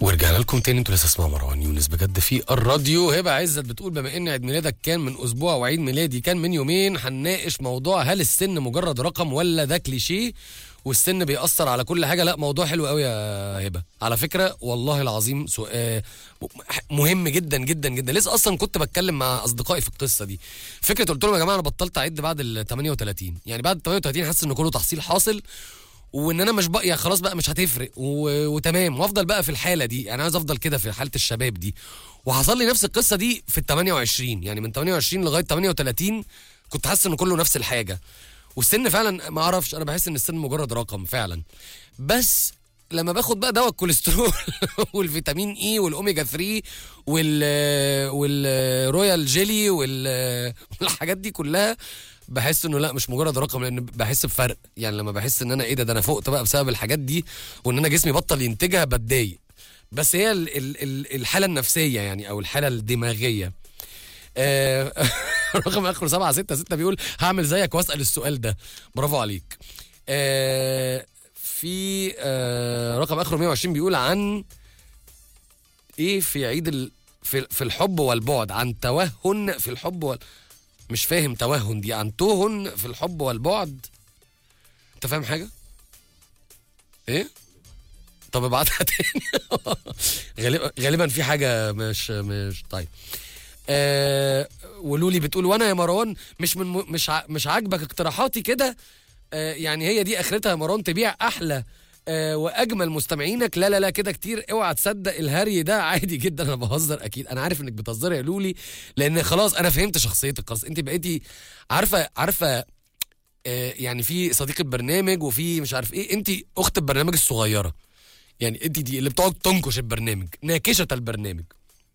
ورجعنا لكم تاني انتوا لسه اسمها مروان يونس بجد في الراديو هبه عزت بتقول بما ان عيد ميلادك كان من اسبوع وعيد ميلادي كان من يومين هنناقش موضوع هل السن مجرد رقم ولا ده كليشيه والسن بيأثر على كل حاجه لا موضوع حلو قوي يا هبه على فكره والله العظيم سؤال مهم جدا جدا جدا لسه اصلا كنت بتكلم مع اصدقائي في القصه دي فكره قلت لهم يا جماعه انا بطلت اعد بعد ال 38 يعني بعد ال 38 حاسس ان كله تحصيل حاصل وان انا مش بقى يعني خلاص بقى مش هتفرق و... وتمام وافضل بقى في الحاله دي يعني عايز افضل كده في حاله الشباب دي وحصل لي نفس القصه دي في ال 28 يعني من 28 لغايه 38 كنت حاسس ان كله نفس الحاجه والسن فعلا ما اعرفش انا بحس ان السن مجرد رقم فعلا بس لما باخد بقى دواء الكوليسترول والفيتامين اي والاوميجا 3 وال والرويال جيلي وال... والحاجات دي كلها بحس انه لا مش مجرد رقم لان بحس بفرق يعني لما بحس ان انا ايه ده ده انا فقت بقى بسبب الحاجات دي وان انا جسمي بطل ينتجها بتضايق بس هي ال ال ال الحاله النفسيه يعني او الحاله الدماغيه آه رقم اخره 7 6 6 بيقول هعمل زيك واسال السؤال ده برافو عليك آه في آه رقم اخره 120 بيقول عن ايه في عيد ال في, في الحب والبعد عن توهن في الحب وال مش فاهم توهن دي عن توهن في الحب والبعد انت فاهم حاجه ايه طب ابعتها تاني غالبا غالبا في حاجه مش مش طيب آه ولولي بتقول وانا يا مروان مش من م... مش ع... مش عاجبك اقتراحاتي كده آه يعني هي دي اخرتها يا مروان تبيع احلى آه واجمل مستمعينك لا لا لا كده كتير اوعى تصدق الهري ده عادي جدا انا بهزر اكيد انا عارف انك بتهزري يا لولي لان خلاص انا فهمت شخصيتك خلاص انت بقيتي عارفه عارفه آه يعني في صديق البرنامج وفي مش عارف ايه انت اخت البرنامج الصغيره يعني انت دي اللي بتقعد تنكش البرنامج ناكشه البرنامج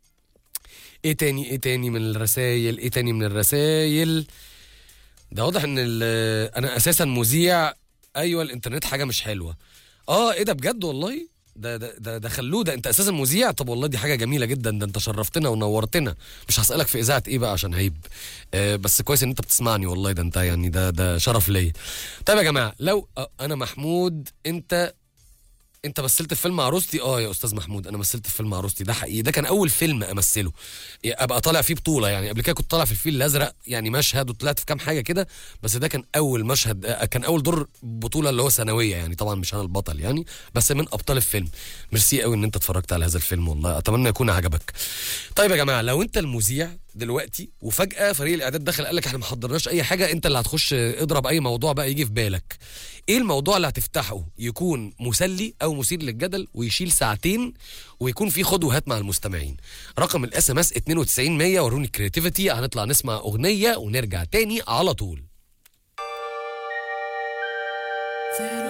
ايه تاني ايه تاني من الرسايل ايه تاني من الرسايل ده واضح ان انا اساسا مذيع ايوه الانترنت حاجه مش حلوه اه ايه ده بجد والله ده ده ده, ده خلوه ده انت اساسا مذيع طب والله دي حاجه جميله جدا ده انت شرفتنا ونورتنا مش هسالك في اذاعه ايه بقى عشان عيب آه بس كويس ان انت بتسمعني والله ده انت يعني ده ده شرف ليا طيب يا جماعه لو آه انا محمود انت انت مثلت في فيلم عروستي اه يا استاذ محمود انا مثلت في فيلم عروستي ده حقيقي ده كان اول فيلم امثله ابقى طالع فيه بطوله يعني قبل كده كنت طالع في الفيل الازرق يعني مشهد وطلعت في كام حاجه كده بس ده كان اول مشهد كان اول دور بطوله اللي هو ثانويه يعني طبعا مش انا البطل يعني بس من ابطال الفيلم ميرسي قوي ان انت اتفرجت على هذا الفيلم والله اتمنى يكون عجبك طيب يا جماعه لو انت المذيع دلوقتي وفجاه فريق الاعداد دخل قال لك احنا ما حضرناش اي حاجه انت اللي هتخش اضرب اي موضوع بقى يجي في بالك ايه الموضوع اللي هتفتحه يكون مسلي او مثير للجدل ويشيل ساعتين ويكون في خد وهات مع المستمعين رقم الاس ام اس 92100 وروني الكرياتيفيتي هنطلع نسمع اغنيه ونرجع تاني على طول